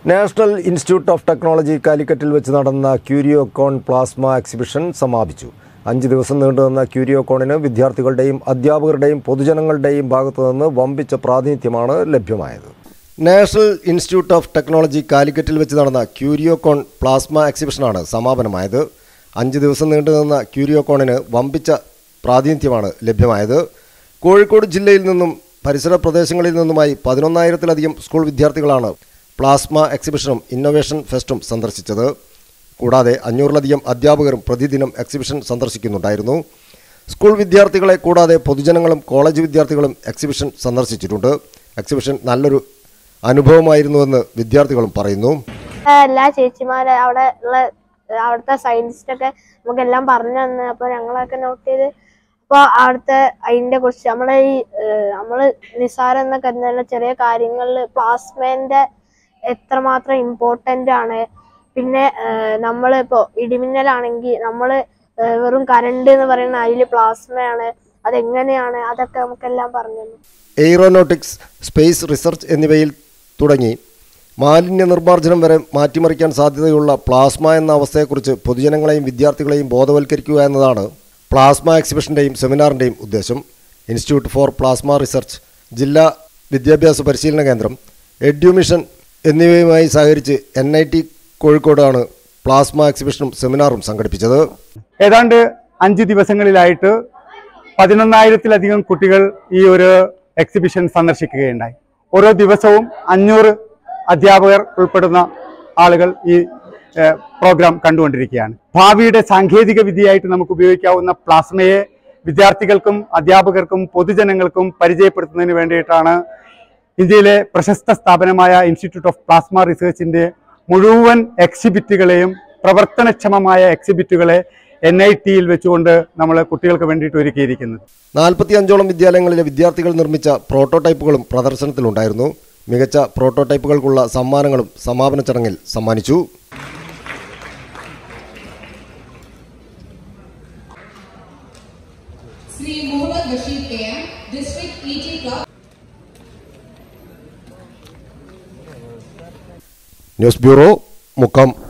National institute of technology കാലിക്കറ്റിൽ വെച്ച് നടന്ന ക്യൂരിയോകോൺ പ്ലാസ്മ എക്സിബിഷൻ സമാപിച്ചു അഞ്ച് ദിവസം നീണ്ടുനിന്ന ക്യൂരിയോകോണിന് വിദ്യാർത്ഥികളുടെയും അധ്യാപകരുടെയും പൊതുജനങ്ങളുടെയും ഭാഗത്തുനിന്ന് വമ്പിച്ച പ്രാതിനിധ്യമാണ് ലഭ്യമായത് നാഷണൽ ഇൻസ്റ്റിറ്റ്യൂട്ട് ഓഫ് ടെക്നോളജി കാലിക്കറ്റിൽ വെച്ച് നടന്ന ക്യൂരിയോകോൺ പ്ലാസ്മ എക്സിബിഷനാണ് സമാപനമായത് അഞ്ച് ദിവസം നീണ്ടുനിന്ന ക്യൂരിയോകോണിന് വമ്പിച്ച പ്രാതിനിധ്യമാണ് ലഭ്യമായത് കോഴിക്കോട് ജില്ലയിൽ നിന്നും പരിസര പ്രദേശങ്ങളിൽ നിന്നുമായി പതിനൊന്നായിരത്തിലധികം സ്കൂൾ വിദ്യാർത്ഥികളാണ് പ്ലാസ്മ എക്സിബിഷനും ഇന്നൊവേഷൻ ഫെസ്റ്റും സന്ദർശിച്ചത് കൂടാതെ അഞ്ഞൂറിലധികം അധ്യാപകരും പ്രതിദിനം എക്സിബിഷൻ സന്ദർശിക്കുന്നുണ്ടായിരുന്നു സ്കൂൾ വിദ്യാർത്ഥികളെ കൂടാതെ പൊതുജനങ്ങളും കോളേജ് വിദ്യാർത്ഥികളും എക്സിബിഷൻ സന്ദർശിച്ചിട്ടുണ്ട് എക്സിബിഷൻ നല്ലൊരു അനുഭവമായിരുന്നുവെന്ന് വിദ്യാർത്ഥികളും പറയുന്നു എല്ലാ ചേച്ചിമാരെ അവിടെ ഉള്ള അവിടുത്തെ സയന്റിസ്റ്റ് ഒക്കെ നമുക്കെല്ലാം പറഞ്ഞു തന്നു അപ്പൊ ഞങ്ങളൊക്കെ നോട്ട് ചെയ്ത് അപ്പൊ അവിടുത്തെ അതിന്റെ കുറിച്ച് നമ്മളെ ഈ ഏഹ്, നമ്മള് നിസാരം എന്ന കരുതുന്ന ചെറിയ കാര്യങ്ങളിൽ പ്ലാസ്മേന്റെ എത്രമാത്രം ഇമ്പോർട്ടന്റ് ആണ് പിന്നെ നമ്മൾ ഇപ്പോ ഇടിമിന്നലാണെങ്കിൽ നമ്മള് ഏഹ്, വെറും കറണ്ട് എന്ന് പറയുന്ന അതിൽ പ്ലാസ്മയാണ് അതെങ്ങനെയാണ് അതൊക്കെ നമുക്കെല്ലാം പറഞ്ഞു തന്നു എയ്റോനോട്ടിക്സ് സ്പേസ് റിസർച്ച് എന്നിവയിൽ തുടങ്ങി മാലിന്യ നിർമ്മാർജ്ജനം വരെ മാറ്റിമറിക്കാൻ സാധ്യതയുള്ള പ്ലാസ്മ എന്ന അവസ്ഥയെക്കുറിച്ച് പൊതുജനങ്ങളെയും വിദ്യാർത്ഥികളെയും ബോധവൽക്കരിക്കുക എന്നതാണ് പ്ലാസ്മ എക്സിബിഷൻ്റെയും സെമിനാറിൻ്റെയും ഉദ്ദേശം ഇൻസ്റ്റിറ്റ്യൂട്ട് ഫോർ പ്ലാസ്മ റിസർച്ച് ജില്ലാ വിദ്യാഭ്യാസ പരിശീലന കേന്ദ്രം എഡ്യൂമിഷൻ എന്നിവയുമായി സഹകരിച്ച് എൻ ഐ ടി കോഴിക്കോടാണ് പ്ലാസ്മ എക്സിബിഷനും സെമിനാറും സംഘടിപ്പിച്ചത് ഏതാണ്ട് അഞ്ച് ദിവസങ്ങളിലായിട്ട് പതിനൊന്നായിരത്തിലധികം കുട്ടികൾ ഈ ഒരു എക്സിബിഷൻ സന്ദർശിക്കുകയുണ്ടായി ഓരോ ദിവസവും അഞ്ഞൂറ് അധ്യാപകർ ഉൾപ്പെടുന്ന ആളുകൾ ഈ ഏഹ്, പ്രോഗ്രാം കണ്ടുകൊണ്ടിരിക്കുകയാണ് ഭാവിയുടെ സാങ്കേതിക വിദ്യയായിട്ട് നമുക്ക് ഉപയോഗിക്കാവുന്ന പ്ലാസ്മയെ വിദ്യാർത്ഥികൾക്കും അധ്യാപകർക്കും പൊതുജനങ്ങൾക്കും പരിചയപ്പെടുത്തുന്നതിന് വേണ്ടിയിട്ടാണ് ഇന്ത്യയിലെ പ്രശസ്ത സ്ഥാപനമായ ഇൻസ്റ്റിറ്റ്യൂട്ട് ഓഫ് പ്ലാസ്മ റിസർച്ചിന്റെ മുഴുവൻ എക്സിബിറ്റുകളെയും പ്രവർത്തനക്ഷമമായ എക്സിബിറ്റുകളെ എൻ ഐ ടിയിൽ വെച്ചുകൊണ്ട് നമ്മൾ കുട്ടികൾക്ക് വേണ്ടിയിട്ട് ഒരുക്കിയിരിക്കുന്നത് നാൽപ്പത്തി അഞ്ചോളം വിദ്യാലയങ്ങളിലെ വിദ്യാർത്ഥികൾ നിർമ്മിച്ച പ്രോട്ടോടൈപ്പുകളും പ്രദർശനത്തിലുണ്ടായിരുന്നു മികച്ച പ്രോട്ടോടൈപ്പുകൾക്കുള്ള സമ്മാനങ്ങളും സമാപന ചടങ്ങിൽ സമ്മാനിച്ചു Sri Muhammad Bashir AM, District Eating Club. News bureau Mukkam